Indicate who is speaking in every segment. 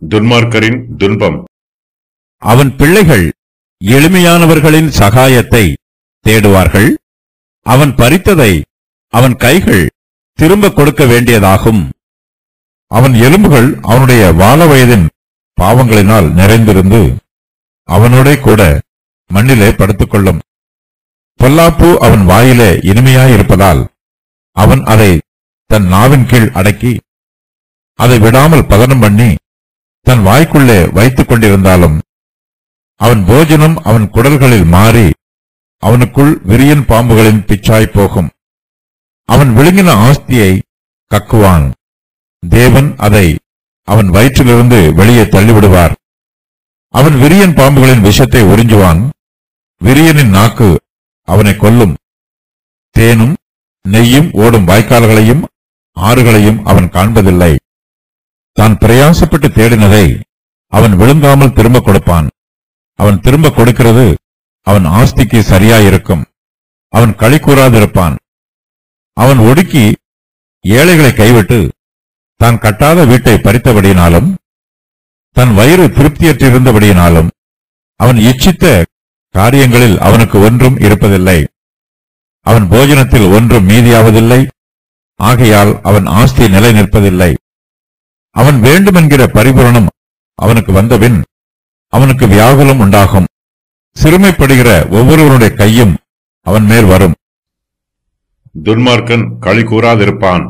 Speaker 1: துன்மார்க்கரின் துன்பம்
Speaker 2: அவன் பிள்ளைகள் எளிமையானவர்களின் சகாயத்தை தேடுவார்கள் அவன் பறித்ததை அவன் கைகள் திரும்ப கொடுக்க வேண்டியதாகும் அவன் எலும்புகள் அவனுடைய வாழ வயதின் பாவங்களினால் நிறைந்திருந்து அவனோட கூட மண்ணிலே படுத்துக்கொள்ளும் பொல்லாப்பு அவன் வாயிலே இனிமையாயிருப்பதால் அவன் அதை தன் நாவின் கீழ் அடக்கி அதை விடாமல் பதனம் பண்ணி தன் வாய்க்குள்ளே வைத்துக் கொண்டிருந்தாலும் அவன் போஜனம் அவன் குடல்களில் மாறி அவனுக்குள் விரியன் பாம்புகளின் பிச்சாய் போகும் அவன் விழுங்கின ஆஸ்தியை கக்குவான் தேவன் அதை அவன் வயிற்றிலிருந்து வெளியே தள்ளிவிடுவார் அவன் விரியன் பாம்புகளின் விஷத்தை உறிஞ்சுவான் விரியனின் நாக்கு அவனை கொல்லும் தேனும் நெய்யும் ஓடும் வாய்க்கால்களையும் ஆறுகளையும் அவன் காண்பதில்லை தான் பிரயாசப்பட்டு தேடினதை அவன் விழுங்காமல் திரும்ப கொடுப்பான் அவன் திரும்ப கொடுக்கிறது அவன் ஆஸ்திக்கு சரியாயிருக்கும் அவன் களி கூறாதிருப்பான் அவன் ஒடுக்கி ஏழைகளை கைவிட்டு தான் கட்டாத வீட்டை பறித்தபடியினாலும் தன் வயிறு திருப்தியற்றிருந்தபடியினாலும் அவன் இச்சித்த காரியங்களில் அவனுக்கு ஒன்றும் இருப்பதில்லை அவன் போஜனத்தில் ஒன்றும் மீதியாவதில்லை ஆகையால் அவன் ஆஸ்தி நிலை நிற்பதில்லை அவன் வேண்டுமென்கிற பரிபூரணம் அவனுக்கு வந்தபின் அவனுக்கு வியாகுலம் உண்டாகும் சிறுமைப்படுகிற ஒவ்வொருவருடைய கையும் அவன் மேல் வரும்
Speaker 1: துன்மார்க்கன் களி கூறாதிருப்பான்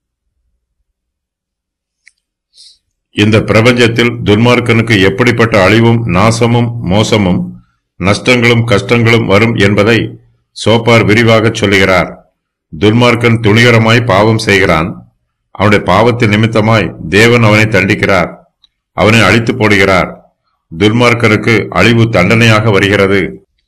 Speaker 1: இந்த பிரபஞ்சத்தில் துன்மார்க்கனுக்கு எப்படிப்பட்ட அழிவும் நாசமும் மோசமும் நஷ்டங்களும் கஷ்டங்களும் வரும் என்பதை சோப்பார் விரிவாகச் சொல்லுகிறார் துன்மார்க்கன் துணிகரமாய் பாவம் செய்கிறான் அவனுடைய பாவத்தின் நிமித்தமாய் தேவன் அவனை தண்டிக்கிறார் அவனை அழித்து போடுகிறார் துன்மார்க்கருக்கு அழிவு தண்டனையாக வருகிறது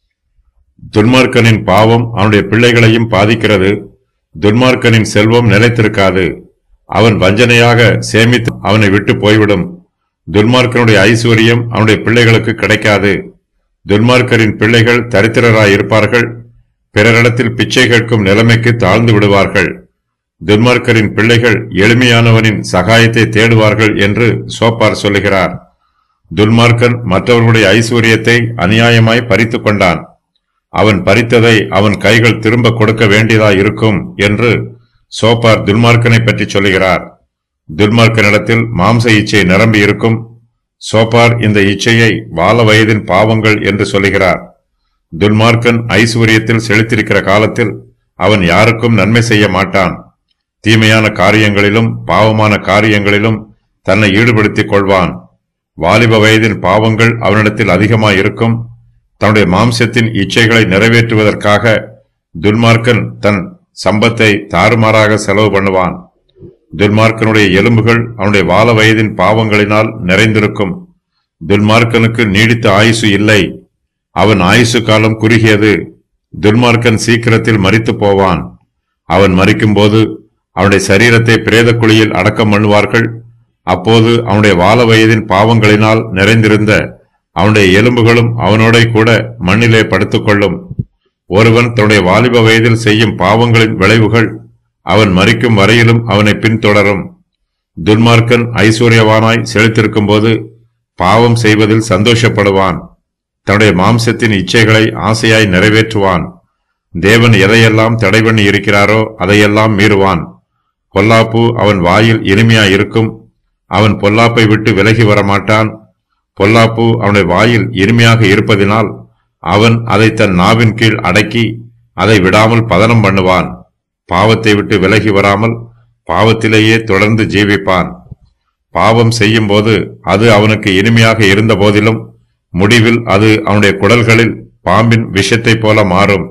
Speaker 1: துன்மார்க்கனின் பாவம் அவனுடைய பிள்ளைகளையும் பாதிக்கிறது துன்மார்க்கனின் செல்வம் நிலைத்திருக்காது அவன் வஞ்சனையாக சேமித்து அவனை விட்டு போய்விடும் துன்மார்க்கனுடைய ஐஸ்வர்யம் அவனுடைய பிள்ளைகளுக்கு கிடைக்காது துன்மார்க்கரின் பிள்ளைகள் தரித்திரராய் இருப்பார்கள் பிறரிடத்தில் பிச்சை கேட்கும் நிலைமைக்கு தாழ்ந்து விடுவார்கள் துன்மார்க்கரின் பிள்ளைகள் எளிமையானவனின் சகாயத்தை தேடுவார்கள் என்று சோப்பார் சொல்லுகிறார் துன்மார்க்கன் மற்றவர்களுடைய ஐஸ்வர்யத்தை அநியாயமாய் பறித்துக் கொண்டான் அவன் பறித்ததை அவன் கைகள் திரும்ப கொடுக்க வேண்டியதாய் இருக்கும் என்று சோப்பார் துன்மார்க்கனை பற்றி சொல்லுகிறார் துன்மார்க்கனிடத்தில் மாம்ச இச்சை நிரம்பி இருக்கும் சோப்பார் இந்த இச்சையை வால வயதின் பாவங்கள் என்று சொல்லுகிறார் துன்மார்க்கன் ஐஸ்வர்யத்தில் செலுத்திருக்கிற காலத்தில் அவன் யாருக்கும் நன்மை செய்ய மாட்டான் தீமையான காரியங்களிலும் பாவமான காரியங்களிலும் தன்னை ஈடுபடுத்திக் கொள்வான் வாலிப வயதின் பாவங்கள் அவனிடத்தில் அதிகமாய் இருக்கும் தன்னுடைய மாம்சத்தின் இச்சைகளை நிறைவேற்றுவதற்காக துன்மார்க்கன் தன் சம்பத்தை தாறுமாறாக செலவு பண்ணுவான் துன்மார்க்கனுடைய எலும்புகள் அவனுடைய வால வயதின் பாவங்களினால் நிறைந்திருக்கும் துன்மார்க்கனுக்கு நீடித்த ஆயுசு இல்லை அவன் ஆயுசு காலம் குறுகியது துன்மார்க்கன் சீக்கிரத்தில் மரித்து போவான் அவன் மரிக்கும்போது அவனுடைய சரீரத்தை பிரேத குழியில் அடக்கம் பண்ணுவார்கள் அப்போது அவனுடைய வால வயதின் பாவங்களினால் நிறைந்திருந்த அவனுடைய எலும்புகளும் அவனோட கூட மண்ணிலே படுத்துக்கொள்ளும் ஒருவன் தன்னுடைய வாலிப வயதில் செய்யும் பாவங்களின் விளைவுகள் அவன் மரிக்கும் வரையிலும் அவனை பின்தொடரும் துன்மார்க்கன் ஐஸ்வர்யவானாய் செலுத்திருக்கும் போது பாவம் செய்வதில் சந்தோஷப்படுவான் தன்னுடைய மாம்சத்தின் இச்சைகளை ஆசையாய் நிறைவேற்றுவான் தேவன் எதையெல்லாம் தடை பண்ணி இருக்கிறாரோ அதையெல்லாம் மீறுவான் பொல்லாப்பு அவன் வாயில் இனிமையாய் இருக்கும் அவன் பொல்லாப்பை விட்டு விலகி வரமாட்டான் பொல்லாப்பு அவனுடைய வாயில் இனிமையாக இருப்பதினால் அவன் அதை தன் நாவின் கீழ் அடக்கி அதை விடாமல் பதனம் பண்ணுவான் பாவத்தை விட்டு விலகி வராமல் பாவத்திலேயே தொடர்ந்து ஜீவிப்பான் பாவம் செய்யும்போது அது அவனுக்கு இனிமையாக இருந்த போதிலும் முடிவில் அது அவனுடைய குடல்களில் பாம்பின் விஷத்தைப் போல மாறும்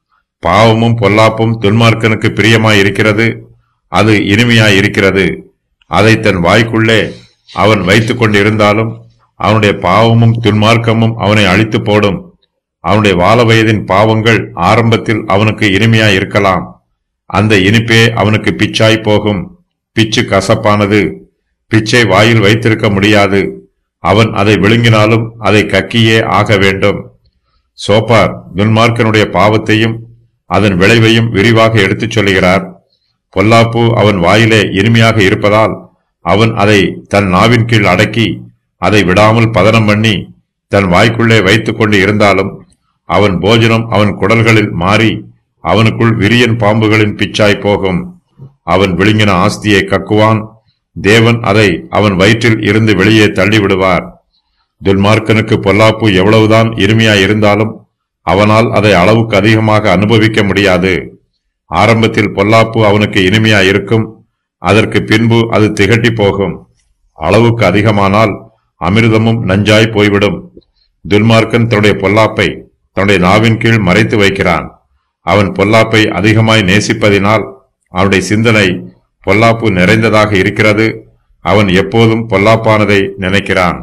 Speaker 1: பாவமும் பொல்லாப்பும் துன்மார்க்கனுக்கு பிரியமாய் இருக்கிறது அது இனிமையாய் இருக்கிறது அதை தன் வாய்க்குள்ளே அவன் வைத்துக் கொண்டிருந்தாலும் அவனுடைய பாவமும் துன்மார்க்கமும் அவனை அழித்து போடும் அவனுடைய வால வயதின் பாவங்கள் ஆரம்பத்தில் அவனுக்கு இனிமையாய் இருக்கலாம் அந்த இனிப்பே அவனுக்கு பிச்சாய் போகும் பிச்சு கசப்பானது பிச்சை வாயில் வைத்திருக்க முடியாது அவன் அதை விழுங்கினாலும் அதை கக்கியே ஆக வேண்டும் சோப்பார் துன்மார்க்கனுடைய பாவத்தையும் அதன் விளைவையும் விரிவாக எடுத்துச் சொல்லுகிறார் பொல்லாப்பு அவன் வாயிலே இனிமையாக இருப்பதால் அவன் அதை தன் நாவின் கீழ் அடக்கி அதை விடாமல் பதனம் பண்ணி தன் வாய்க்குள்ளே வைத்துக் கொண்டு இருந்தாலும் அவன் போஜனம் அவன் குடல்களில் மாறி அவனுக்குள் விரியன் பாம்புகளின் பிச்சாய் போகும் அவன் விழுங்கின ஆஸ்தியை கக்குவான் தேவன் அதை அவன் வயிற்றில் இருந்து வெளியே தள்ளிவிடுவார் துன்மார்க்கனுக்கு பொல்லாப்பு எவ்வளவுதான் இனிமையாய் இருந்தாலும் அவனால் அதை அளவுக்கு அதிகமாக அனுபவிக்க முடியாது ஆரம்பத்தில் பொல்லாப்பு அவனுக்கு இனிமையாய் இருக்கும் அதற்கு பின்பு அது திகட்டி போகும் அளவுக்கு அதிகமானால் அமிர்தமும் நஞ்சாய் போய்விடும் துன்மார்க்கன் தன்னுடைய பொல்லாப்பை தன்னுடைய நாவின் கீழ் மறைத்து வைக்கிறான் அவன் பொல்லாப்பை அதிகமாய் நேசிப்பதினால் அவனுடைய சிந்தனை பொல்லாப்பு நிறைந்ததாக இருக்கிறது அவன் எப்போதும் பொல்லாப்பானதை நினைக்கிறான்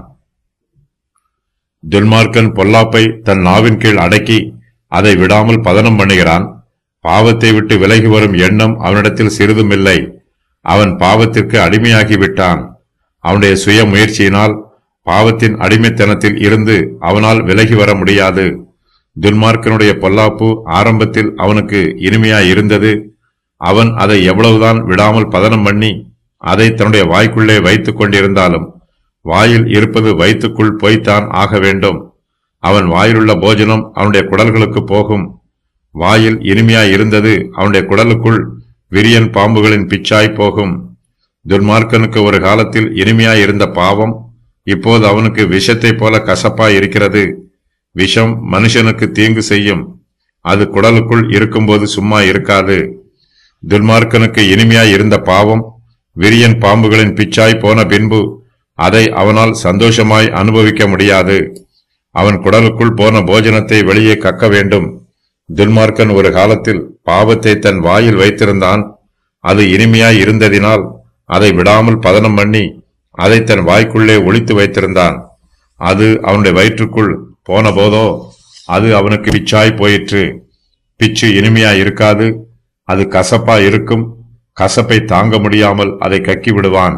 Speaker 1: துன்மார்க்கன் பொல்லாப்பை தன் நாவின் கீழ் அடக்கி அதை விடாமல் பதனம் பண்ணுகிறான் பாவத்தை விட்டு விலகி வரும் எண்ணம் அவனிடத்தில் சிறிதுமில்லை அவன் பாவத்திற்கு அடிமையாகி விட்டான் அவனுடைய சுய முயற்சியினால் பாவத்தின் அடிமைத்தனத்தில் இருந்து அவனால் விலகி வர முடியாது துன்மார்க்கனுடைய பொல்லாப்பு ஆரம்பத்தில் அவனுக்கு இனிமையாய் இருந்தது அவன் அதை எவ்வளவுதான் விடாமல் பதனம் பண்ணி அதை தன்னுடைய வாய்க்குள்ளே வைத்துக் கொண்டிருந்தாலும் வாயில் இருப்பது வயிற்றுக்குள் போய்த்தான் ஆக வேண்டும் அவன் வாயிலுள்ள போஜனம் அவனுடைய குடல்களுக்கு போகும் வாயில் இனிமையாய் இருந்தது அவனுடைய குடலுக்குள் விரியன் பாம்புகளின் பிச்சாய் போகும் துன்மார்க்கனுக்கு ஒரு காலத்தில் இனிமையாய் இருந்த பாவம் இப்போது அவனுக்கு விஷத்தைப் போல கசப்பாய் இருக்கிறது விஷம் மனுஷனுக்கு தீங்கு செய்யும் அது குடலுக்குள் இருக்கும்போது சும்மா இருக்காது துன்மார்க்கனுக்கு இனிமையாய் இருந்த பாவம் விரியன் பாம்புகளின் பிச்சாய் போன பின்பு அதை அவனால் சந்தோஷமாய் அனுபவிக்க முடியாது அவன் குடலுக்குள் போன போஜனத்தை வெளியே கக்க வேண்டும் துன்மார்க்கன் ஒரு காலத்தில் பாவத்தை தன் வாயில் வைத்திருந்தான் அது இனிமையாய் இருந்ததினால் அதை விடாமல் பதனம் பண்ணி அதை தன் வாய்க்குள்ளே ஒளித்து வைத்திருந்தான் அது அவனுடைய வயிற்றுக்குள் போன போதோ அது அவனுக்கு பிச்சாய் போயிற்று பிச்சு இனிமையாய் இருக்காது அது கசப்பா இருக்கும் கசப்பை தாங்க முடியாமல் அதை கக்கி விடுவான்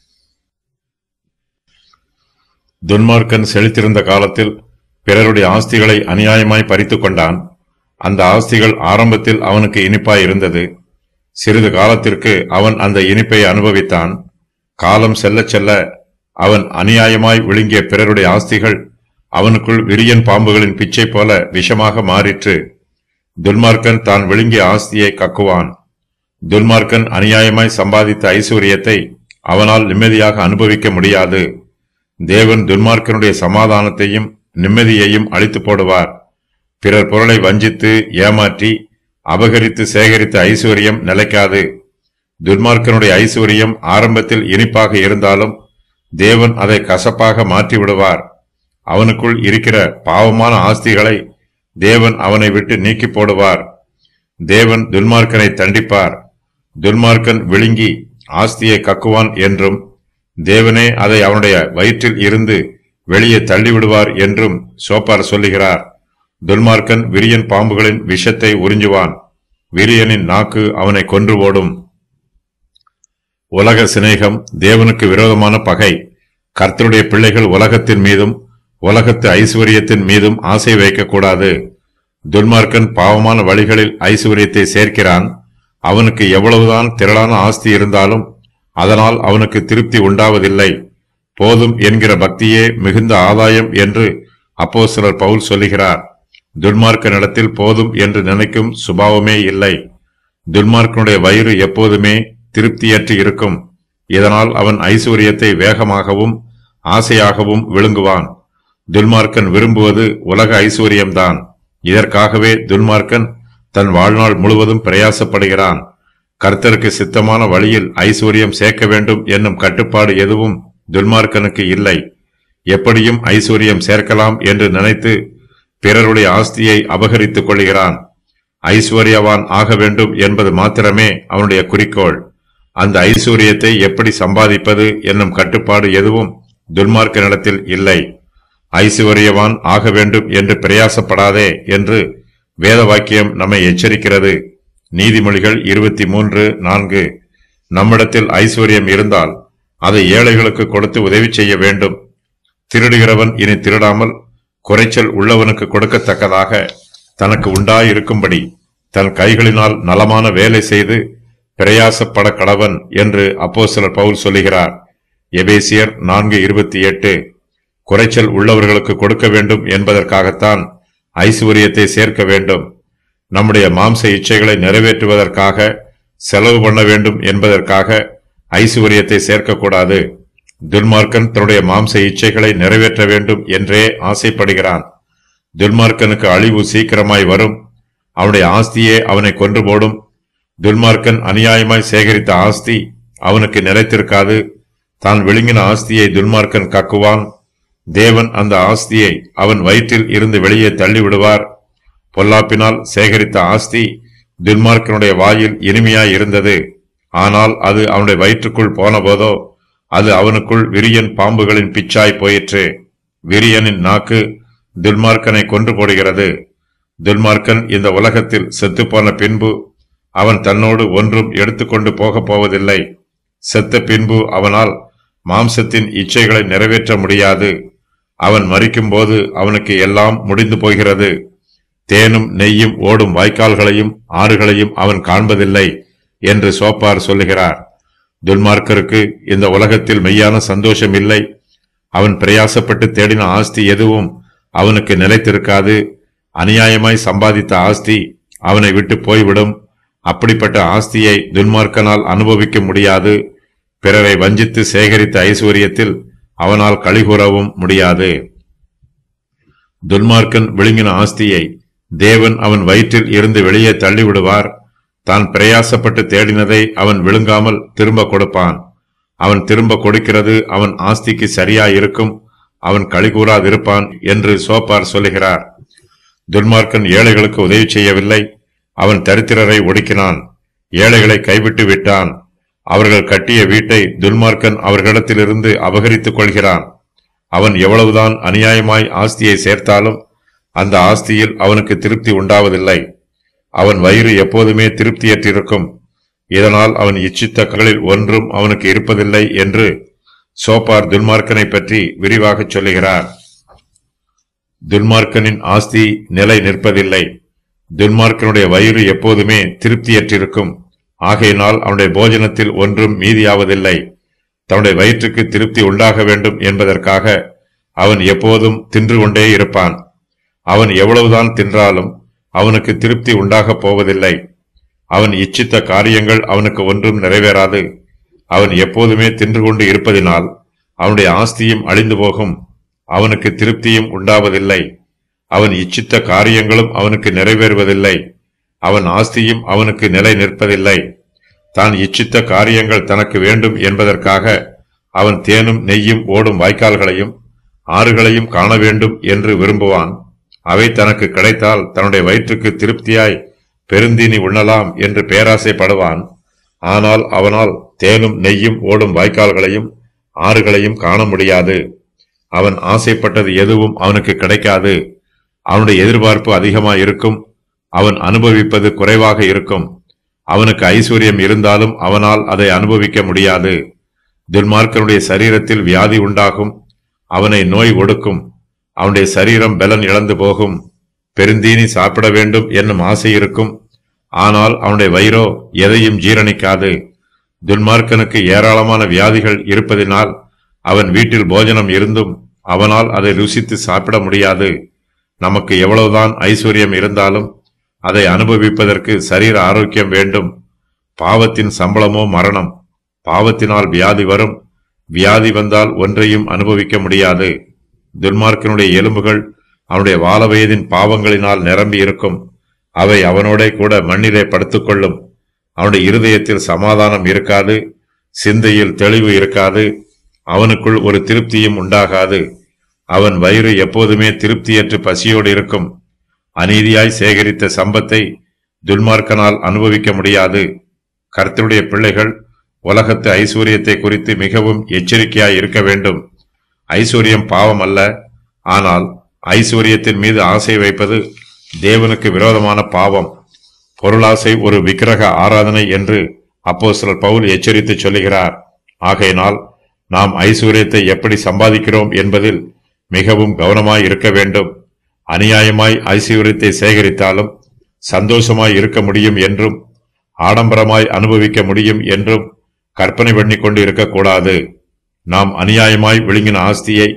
Speaker 1: துன்மார்க்கன் செழித்திருந்த காலத்தில் பிறருடைய ஆஸ்திகளை அநியாயமாய் பறித்துக் கொண்டான் அந்த ஆஸ்திகள் ஆரம்பத்தில் அவனுக்கு இனிப்பாய் இருந்தது சிறிது காலத்திற்கு அவன் அந்த இனிப்பை அனுபவித்தான் காலம் செல்லச் செல்ல அவன் அநியாயமாய் விழுங்கிய பிறருடைய ஆஸ்திகள் அவனுக்குள் விரியன் பாம்புகளின் பிச்சை போல விஷமாக மாறிற்று துன்மார்க்கன் தான் விழுங்கிய ஆஸ்தியை கக்குவான் துன்மார்க்கன் அநியாயமாய் சம்பாதித்த ஐஸ்வர்யத்தை அவனால் நிம்மதியாக அனுபவிக்க முடியாது தேவன் துன்மார்க்கனுடைய சமாதானத்தையும் நிம்மதியையும் அழித்து போடுவார் பிறர் பொருளை வஞ்சித்து ஏமாற்றி அபகரித்து சேகரித்த ஐஸ்வர்யம் நிலைக்காது துன்மார்க்கனுடைய ஐஸ்வர்யம் ஆரம்பத்தில் இனிப்பாக இருந்தாலும் தேவன் அதை கசப்பாக மாற்றி விடுவார் அவனுக்குள் இருக்கிற பாவமான ஆஸ்திகளை தேவன் அவனை விட்டு நீக்கி போடுவார் தேவன் துன்மார்க்கனை தண்டிப்பார் துன்மார்க்கன் விழுங்கி ஆஸ்தியை கக்குவான் என்றும் தேவனே அதை அவனுடைய வயிற்றில் இருந்து வெளியே தள்ளிவிடுவார் என்றும் சோப்பார் சொல்லுகிறார் துன்மார்க்கன் விரியன் பாம்புகளின் விஷத்தை உறிஞ்சுவான் விரியனின் நாக்கு அவனை கொன்று ஓடும் உலக சிநேகம் தேவனுக்கு விரோதமான பகை கர்த்தருடைய பிள்ளைகள் உலகத்தின் மீதும் உலகத்து ஐஸ்வர்யத்தின் மீதும் ஆசை வைக்கக்கூடாது துன்மார்க்கன் பாவமான வழிகளில் ஐஸ்வர்யத்தை சேர்க்கிறான் அவனுக்கு எவ்வளவுதான் திரளான ஆஸ்தி இருந்தாலும் அதனால் அவனுக்கு திருப்தி உண்டாவதில்லை போதும் என்கிற பக்தியே மிகுந்த ஆதாயம் என்று அப்போஸ்தலர் பவுல் சொல்லுகிறார் துன்மார்க்கனிடத்தில் போதும் என்று நினைக்கும் சுபாவமே இல்லை துன்மார்க்கனுடைய வயிறு எப்போதுமே திருப்தியற்று இருக்கும் இதனால் அவன் ஐஸ்வர்யத்தை வேகமாகவும் ஆசையாகவும் விழுங்குவான் துன்மார்க்கன் விரும்புவது உலக ஐஸ்வர்யம்தான் இதற்காகவே துன்மார்க்கன் தன் வாழ்நாள் முழுவதும் பிரயாசப்படுகிறான் கர்த்தருக்கு சித்தமான வழியில் ஐஸ்வர்யம் சேர்க்க வேண்டும் என்னும் கட்டுப்பாடு எதுவும் துன்மார்க்கனுக்கு இல்லை எப்படியும் ஐஸ்வர்யம் சேர்க்கலாம் என்று நினைத்து பிறருடைய ஆஸ்தியை அபகரித்துக் கொள்கிறான் ஐஸ்வர்யவான் ஆக வேண்டும் என்பது மாத்திரமே அவனுடைய குறிக்கோள் அந்த ஐஸ்வர்யத்தை எப்படி சம்பாதிப்பது என்னும் கட்டுப்பாடு எதுவும் துன்மார்க்கனிடத்தில் இல்லை ஐஸ்வர்யவான் ஆக வேண்டும் என்று பிரயாசப்படாதே என்று வேத வாக்கியம் நம்மை எச்சரிக்கிறது நீதிமொழிகள் இருபத்தி மூன்று நான்கு நம்மிடத்தில் ஐஸ்வர்யம் இருந்தால் அதை ஏழைகளுக்கு கொடுத்து உதவி செய்ய வேண்டும் திருடுகிறவன் இனி திருடாமல் குறைச்சல் உள்ளவனுக்கு கொடுக்கத்தக்கதாக தனக்கு உண்டாயிருக்கும்படி தன் கைகளினால் நலமான வேலை செய்து பிரயாசப்பட கடவன் என்று அப்போஸ்தலர் பவுல் சொல்லுகிறார் எபேசியர் நான்கு இருபத்தி எட்டு குறைச்சல் உள்ளவர்களுக்கு கொடுக்க வேண்டும் என்பதற்காகத்தான் ஐஸ்வர்யத்தை சேர்க்க வேண்டும் நம்முடைய மாம்ச இச்சைகளை நிறைவேற்றுவதற்காக செலவு பண்ண வேண்டும் என்பதற்காக ஐஸ்வர்யத்தை சேர்க்கக்கூடாது துன்மார்க்கன் தன்னுடைய மாம்ச இச்சைகளை நிறைவேற்ற வேண்டும் என்றே ஆசைப்படுகிறான் துன்மார்க்கனுக்கு அழிவு சீக்கிரமாய் வரும் அவனுடைய ஆஸ்தியே அவனை கொன்று போடும் துன்மார்க்கன் அநியாயமாய் சேகரித்த ஆஸ்தி அவனுக்கு நிலைத்திருக்காது தான் விழுங்கின ஆஸ்தியை துன்மார்க்கன் கக்குவான் தேவன் அந்த ஆஸ்தியை அவன் வயிற்றில் இருந்து வெளியே தள்ளி விடுவார் பொல்லாப்பினால் சேகரித்த ஆஸ்தி துன்மார்க்கனுடைய வாயில் இனிமையாய் இருந்தது ஆனால் அது அவனுடைய வயிற்றுக்குள் போனபோதோ அது அவனுக்குள் விரியன் பாம்புகளின் பிச்சாய் போயிற்று விரியனின் நாக்கு துன்மார்க்கனை கொன்று போடுகிறது துன்மார்க்கன் இந்த உலகத்தில் செத்துப்போன பின்பு அவன் தன்னோடு ஒன்றும் எடுத்துக்கொண்டு போகப் போவதில்லை செத்த பின்பு அவனால் மாம்சத்தின் இச்சைகளை நிறைவேற்ற முடியாது அவன் மறிக்கும்போது அவனுக்கு எல்லாம் முடிந்து போகிறது தேனும் நெய்யும் ஓடும் வாய்க்கால்களையும் ஆறுகளையும் அவன் காண்பதில்லை என்று சோப்பார் சொல்லுகிறார் துன்மார்க்கருக்கு இந்த உலகத்தில் மெய்யான சந்தோஷம் இல்லை அவன் பிரயாசப்பட்டு தேடின ஆஸ்தி எதுவும் அவனுக்கு நிலைத்திருக்காது அநியாயமாய் சம்பாதித்த ஆஸ்தி அவனை விட்டு போய்விடும் அப்படிப்பட்ட ஆஸ்தியை துன்மார்க்கனால் அனுபவிக்க முடியாது பிறரை வஞ்சித்து சேகரித்த ஐஸ்வர்யத்தில் அவனால் கழிகூறவும் முடியாது துன்மார்க்கன் விழுங்கின ஆஸ்தியை தேவன் அவன் வயிற்றில் இருந்து வெளியே தள்ளிவிடுவார் தான் பிரயாசப்பட்டு தேடினதை அவன் விழுங்காமல் திரும்ப கொடுப்பான் அவன் திரும்ப கொடுக்கிறது அவன் ஆஸ்திக்கு சரியா இருக்கும் அவன் கழிகூறாதிருப்பான் என்று சோப்பார் சொல்லுகிறார் துன்மார்க்கன் ஏழைகளுக்கு உதவி செய்யவில்லை அவன் தரித்திரரை ஒடுக்கினான் ஏழைகளை கைவிட்டு விட்டான் அவர்கள் கட்டிய வீட்டை துன்மார்க்கன் அவர்களிடத்திலிருந்து அபகரித்துக் கொள்கிறான் அவன் எவ்வளவுதான் அநியாயமாய் ஆஸ்தியை சேர்த்தாலும் அந்த ஆஸ்தியில் அவனுக்கு திருப்தி உண்டாவதில்லை அவன் வயிறு எப்போதுமே திருப்தியற்றிருக்கும் இதனால் அவன் இச்சித்த ககளில் ஒன்றும் அவனுக்கு இருப்பதில்லை என்று சோப்பார் துன்மார்க்கனை பற்றி விரிவாகச் சொல்லுகிறார் துன்மார்க்கனின் ஆஸ்தி நிலை நிற்பதில்லை துன்மார்க்கனுடைய வயிறு எப்போதுமே திருப்தியற்றிருக்கும் ஆகையினால் அவனுடைய போஜனத்தில் ஒன்றும் மீதியாவதில்லை தன்னுடைய வயிற்றுக்கு திருப்தி உண்டாக வேண்டும் என்பதற்காக அவன் எப்போதும் தின்று கொண்டே இருப்பான் அவன் எவ்வளவுதான் தின்றாலும் அவனுக்கு திருப்தி உண்டாகப் போவதில்லை அவன் இச்சித்த காரியங்கள் அவனுக்கு ஒன்றும் நிறைவேறாது அவன் எப்போதுமே தின்று கொண்டு இருப்பதினால் அவனுடைய ஆஸ்தியும் அழிந்து போகும் அவனுக்கு திருப்தியும் உண்டாவதில்லை அவன் இச்சித்த காரியங்களும் அவனுக்கு நிறைவேறுவதில்லை அவன் ஆஸ்தியும் அவனுக்கு நிலை நிற்பதில்லை தான் இச்சித்த காரியங்கள் தனக்கு வேண்டும் என்பதற்காக அவன் தேனும் நெய்யும் ஓடும் வாய்க்கால்களையும் ஆறுகளையும் காண வேண்டும் என்று விரும்புவான் அவை தனக்கு கிடைத்தால் தன்னுடைய வயிற்றுக்கு திருப்தியாய் பெருந்தீனி உண்ணலாம் என்று பேராசைப்படுவான் ஆனால் அவனால் தேனும் நெய்யும் ஓடும் வாய்க்கால்களையும் ஆறுகளையும் காண முடியாது அவன் ஆசைப்பட்டது எதுவும் அவனுக்கு கிடைக்காது அவனுடைய எதிர்பார்ப்பு அதிகமாக இருக்கும் அவன் அனுபவிப்பது குறைவாக இருக்கும் அவனுக்கு ஐஸ்வர்யம் இருந்தாலும் அவனால் அதை அனுபவிக்க முடியாது துன்மார்க்கனுடைய சரீரத்தில் வியாதி உண்டாகும் அவனை நோய் ஒடுக்கும் அவனுடைய சரீரம் பலன் இழந்து போகும் பெருந்தீனி சாப்பிட வேண்டும் என்னும் ஆசை இருக்கும் ஆனால் அவனுடைய வயிறோ எதையும் ஜீரணிக்காது துன்மார்க்கனுக்கு ஏராளமான வியாதிகள் இருப்பதினால் அவன் வீட்டில் போஜனம் இருந்தும் அவனால் அதை ருசித்து சாப்பிட முடியாது நமக்கு எவ்வளவுதான் ஐஸ்வர்யம் இருந்தாலும் அதை அனுபவிப்பதற்கு சரீர ஆரோக்கியம் வேண்டும் பாவத்தின் சம்பளமோ மரணம் பாவத்தினால் வியாதி வரும் வியாதி வந்தால் ஒன்றையும் அனுபவிக்க முடியாது துன்மார்க்கனுடைய எலும்புகள் அவனுடைய வாலவயதின் பாவங்களினால் நிரம்பி இருக்கும் அவை அவனோட கூட மண்ணிலே படுத்துக்கொள்ளும் அவனுடைய இருதயத்தில் சமாதானம் இருக்காது சிந்தையில் தெளிவு இருக்காது அவனுக்குள் ஒரு திருப்தியும் உண்டாகாது அவன் வயிறு எப்போதுமே திருப்தியற்று பசியோடு இருக்கும் அநீதியாய் சேகரித்த சம்பத்தை துன்மார்க்கனால் அனுபவிக்க முடியாது கர்த்தருடைய பிள்ளைகள் உலகத்து ஐஸ்வர்யத்தை குறித்து மிகவும் எச்சரிக்கையாய் இருக்க வேண்டும் ஐஸ்வர்யம் பாவம் அல்ல ஆனால் ஐஸ்வர்யத்தின் மீது ஆசை வைப்பது தேவனுக்கு விரோதமான பாவம் பொருளாசை ஒரு விக்கிரக ஆராதனை என்று அப்போஸ்தலர் பவுல் எச்சரித்து சொல்லுகிறார் ஆகையினால் நாம் ஐஸ்வர்யத்தை எப்படி சம்பாதிக்கிறோம் என்பதில் மிகவும் கவனமாய் இருக்க வேண்டும் அநியாயமாய் ஐஸ்வர்யத்தை சேகரித்தாலும் சந்தோஷமாய் இருக்க முடியும் என்றும் ஆடம்பரமாய் அனுபவிக்க முடியும் என்றும் கற்பனை பண்ணி கொண்டு இருக்கக்கூடாது நாம் அநியாயமாய் விழுங்கின ஆஸ்தியை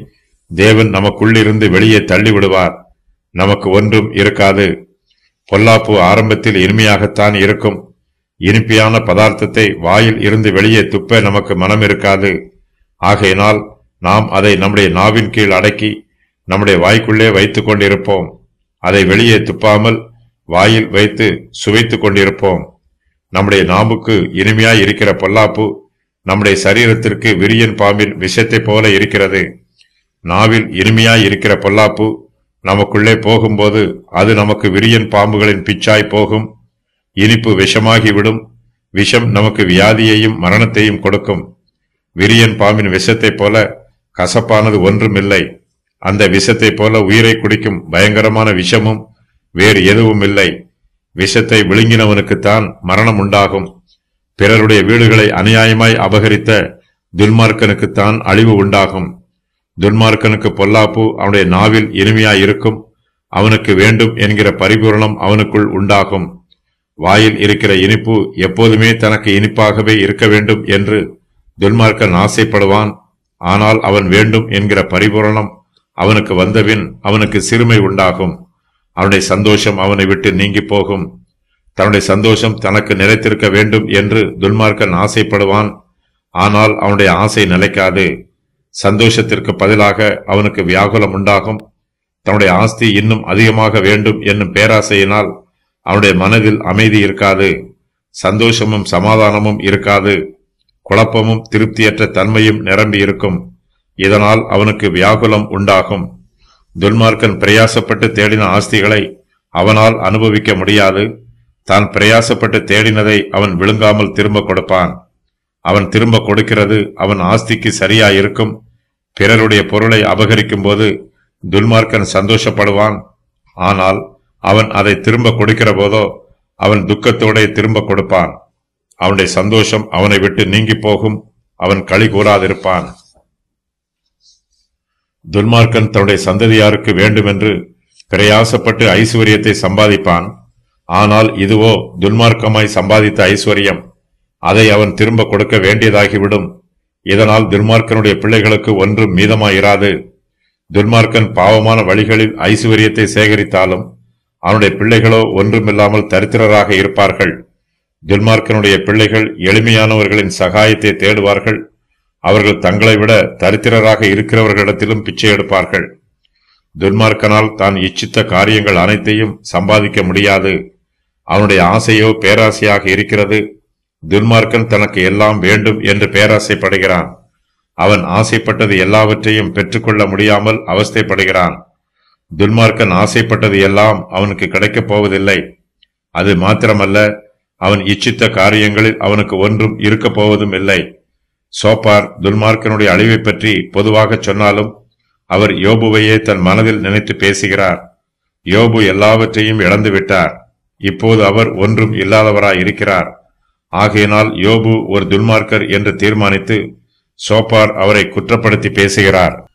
Speaker 1: தேவன் நமக்குள்ளிருந்து வெளியே தள்ளி விடுவார் நமக்கு ஒன்றும் இருக்காது பொல்லாப்பு ஆரம்பத்தில் இனிமையாகத்தான் இருக்கும் இனிப்பியான பதார்த்தத்தை வாயில் இருந்து வெளியே துப்ப நமக்கு மனம் இருக்காது ஆகையினால் நாம் அதை நம்முடைய நாவின் கீழ் அடக்கி நம்முடைய வாய்க்குள்ளே வைத்துக் கொண்டிருப்போம் அதை வெளியே துப்பாமல் வாயில் வைத்து சுவைத்துக் கொண்டிருப்போம் நம்முடைய நாவுக்கு இனிமையாய் இருக்கிற பொல்லாப்பு நம்முடைய சரீரத்திற்கு விரியன் பாம்பின் விஷத்தைப் போல இருக்கிறது நாவில் இனிமையாய் இருக்கிற பொல்லாப்பு நமக்குள்ளே போகும்போது அது நமக்கு விரியன் பாம்புகளின் பிச்சாய் போகும் இனிப்பு விஷமாகிவிடும் விஷம் நமக்கு வியாதியையும் மரணத்தையும் கொடுக்கும் விரியன் பாம்பின் விஷத்தைப் போல கசப்பானது ஒன்றுமில்லை அந்த விஷத்தைப் போல உயிரை குடிக்கும் பயங்கரமான விஷமும் வேறு எதுவும் இல்லை விஷத்தை விழுங்கினவனுக்குத்தான் மரணம் உண்டாகும் பிறருடைய வீடுகளை அநியாயமாய் அபகரித்த துன்மார்க்கனுக்குத்தான் அழிவு உண்டாகும் துன்மார்க்கனுக்கு பொல்லாப்பு அவனுடைய நாவில் இனிமையாய் இருக்கும் அவனுக்கு வேண்டும் என்கிற பரிபூரணம் அவனுக்குள் உண்டாகும் வாயில் இருக்கிற இனிப்பு எப்போதுமே தனக்கு இனிப்பாகவே இருக்க வேண்டும் என்று துன்மார்க்கன் ஆசைப்படுவான் ஆனால் அவன் வேண்டும் என்கிற பரிபூரணம் அவனுக்கு வந்தபின் அவனுக்கு சிறுமை உண்டாகும் அவனுடைய சந்தோஷம் அவனை விட்டு நீங்கி போகும் தன்னுடைய சந்தோஷம் தனக்கு நிலைத்திருக்க வேண்டும் என்று துன்மார்க்கன் ஆசைப்படுவான் ஆனால் அவனுடைய ஆசை நிலைக்காது சந்தோஷத்திற்கு பதிலாக அவனுக்கு வியாகுலம் உண்டாகும் தன்னுடைய ஆஸ்தி இன்னும் அதிகமாக வேண்டும் என்னும் பேராசையினால் அவனுடைய மனதில் அமைதி இருக்காது சந்தோஷமும் சமாதானமும் இருக்காது குழப்பமும் திருப்தியற்ற தன்மையும் நிரம்பி இருக்கும் இதனால் அவனுக்கு வியாகுலம் உண்டாகும் துன்மார்க்கன் பிரயாசப்பட்டு தேடின ஆஸ்திகளை அவனால் அனுபவிக்க முடியாது தான் பிரயாசப்பட்டு தேடினதை அவன் விழுங்காமல் திரும்ப கொடுப்பான் அவன் திரும்ப கொடுக்கிறது அவன் ஆஸ்திக்கு சரியா இருக்கும் பிறருடைய பொருளை அபகரிக்கும் போது துன்மார்க்கன் சந்தோஷப்படுவான் ஆனால் அவன் அதை திரும்ப கொடுக்கிற போதோ அவன் துக்கத்தோட திரும்ப கொடுப்பான் அவனுடைய சந்தோஷம் அவனை விட்டு நீங்கி போகும் அவன் களி கூறாதிருப்பான் துன்மார்க்கன் தன்னுடைய சந்ததியாருக்கு வேண்டுமென்று பிரயாசப்பட்டு ஐஸ்வர்யத்தை சம்பாதிப்பான் ஆனால் இதுவோ துன்மார்க்கமாய் சம்பாதித்த ஐஸ்வர்யம் அதை அவன் திரும்ப கொடுக்க வேண்டியதாகிவிடும் இதனால் துன்மார்க்கனுடைய பிள்ளைகளுக்கு ஒன்றும் மீதமாயிராது துன்மார்க்கன் பாவமான வழிகளில் ஐஸ்வர்யத்தை சேகரித்தாலும் அவனுடைய பிள்ளைகளோ ஒன்றுமில்லாமல் தரித்திரராக இருப்பார்கள் துன்மார்க்கனுடைய பிள்ளைகள் எளிமையானவர்களின் சகாயத்தை தேடுவார்கள் அவர்கள் தங்களை விட தரித்திரராக இருக்கிறவர்களிடத்திலும் பிச்சை எடுப்பார்கள் துன்மார்க்கனால் தான் இச்சித்த காரியங்கள் அனைத்தையும் சம்பாதிக்க முடியாது அவனுடைய ஆசையோ பேராசையாக இருக்கிறது துன்மார்க்கன் தனக்கு எல்லாம் வேண்டும் என்று பேராசைப்படுகிறான் அவன் ஆசைப்பட்டது எல்லாவற்றையும் பெற்றுக்கொள்ள முடியாமல் அவஸ்தைப்படுகிறான் துன்மார்க்கன் ஆசைப்பட்டது எல்லாம் அவனுக்கு கிடைக்கப் போவதில்லை அது மாத்திரமல்ல அவன் இச்சித்த காரியங்களில் அவனுக்கு ஒன்றும் இருக்கப் போவதும் இல்லை சோப்பார் துன்மார்க்கனுடைய அழிவைப் பற்றி பொதுவாகச் சொன்னாலும் அவர் யோபுவையே தன் மனதில் நினைத்து பேசுகிறார் யோபு எல்லாவற்றையும் இழந்து விட்டார் இப்போது அவர் ஒன்றும் இல்லாதவராய் இருக்கிறார் ஆகையினால் யோபு ஒரு துன்மார்க்கர் என்று தீர்மானித்து சோப்பார் அவரை குற்றப்படுத்தி பேசுகிறார்